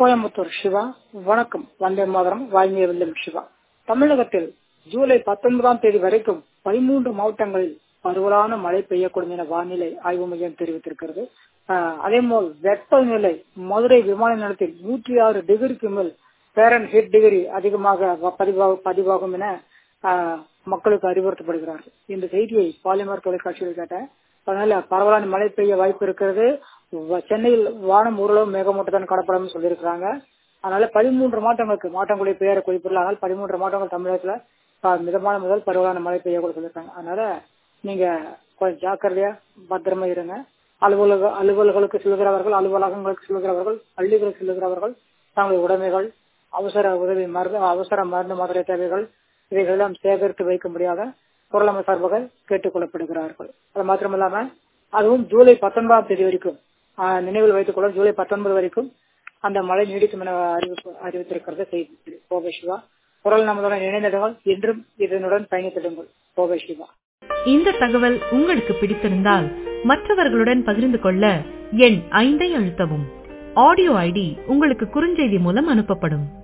கோயம்புத்தூர் சிவா வணக்கம் வந்தே மாதரம் வாய்மைய வெல்லும் சிவா தமிழகத்தில் ஜூலை பத்தொன்பதாம் தேதி வரைக்கும் பதிமூன்று மாவட்டங்களில் பரவலான மழை பெய்யக்கூடும் என வானிலை ஆய்வு மையம் தெரிவித்திருக்கிறது அதே போல் வெப்பநிலை மதுரை விமான நிலையத்தில் நூற்றி ஆறு டிகிரிக்கு மேல் பேரன் ஹீட் டிகிரி அதிகமாக பதிவாகும் என மக்களுக்கு அறிவுறுத்தப்படுகிறார்கள் இந்த செய்தியை பாலிமர் தொலைக்காட்சியில் கேட்டேன் அதனால பரவலான மழை பெய்ய வாய்ப்பு இருக்கிறது சென்னையில் வானம் ஓரளவு மேகமூட்டத்தான் காணப்படும் சொல்லியிருக்கிறாங்க அதனால பதிமூன்று மாவட்டங்களுக்கு மாவட்டங்களுடைய பெயரை குறிப்பிடலாம் ஆனால் பதிமூன்று மாவட்டங்கள் தமிழகத்துல மிதமான முதல் பரவலான மழை பெய்ய கூட சொல்லியிருக்காங்க அதனால நீங்க கொஞ்சம் ஜாக்கிரதையா பத்திரமா இருங்க அலுவலக அலுவலர்களுக்கு செல்கிறவர்கள் அலுவலகங்களுக்கு செல்கிறவர்கள் பள்ளிகளுக்கு செல்கிறவர்கள் தங்களுடைய உடைமைகள் அவசர உதவி மருந்து அவசர மருந்து மாத்திரை தேவைகள் இவைகளெல்லாம் சேகரித்து வைக்க முடியாத பொருளாதார சார்பாக கேட்டுக் கொள்ளப்படுகிறார்கள் அது மாத்திரமில்லாம அதுவும் ஜூலை பத்தொன்பதாம் தேதி வரைக்கும் நினைவில் வைத்துக் கொள்ள ஜூலை பத்தொன்பது வரைக்கும் அந்த மழை நீடிக்கும் என அறிவிப்பு அறிவித்திருக்கிறது செய்தி கோவை சிவா குரல் நமதுடன் இணைந்திடுங்கள் என்றும் இதனுடன் பயணித்திடுங்கள் கோவை சிவா இந்த தகவல் உங்களுக்கு பிடித்திருந்தால் மற்றவர்களுடன் பகிர்ந்து கொள்ள எண் ஐந்தை அழுத்தவும் ஆடியோ ஐடி உங்களுக்கு குறுஞ்செய்தி மூலம் அனுப்பப்படும்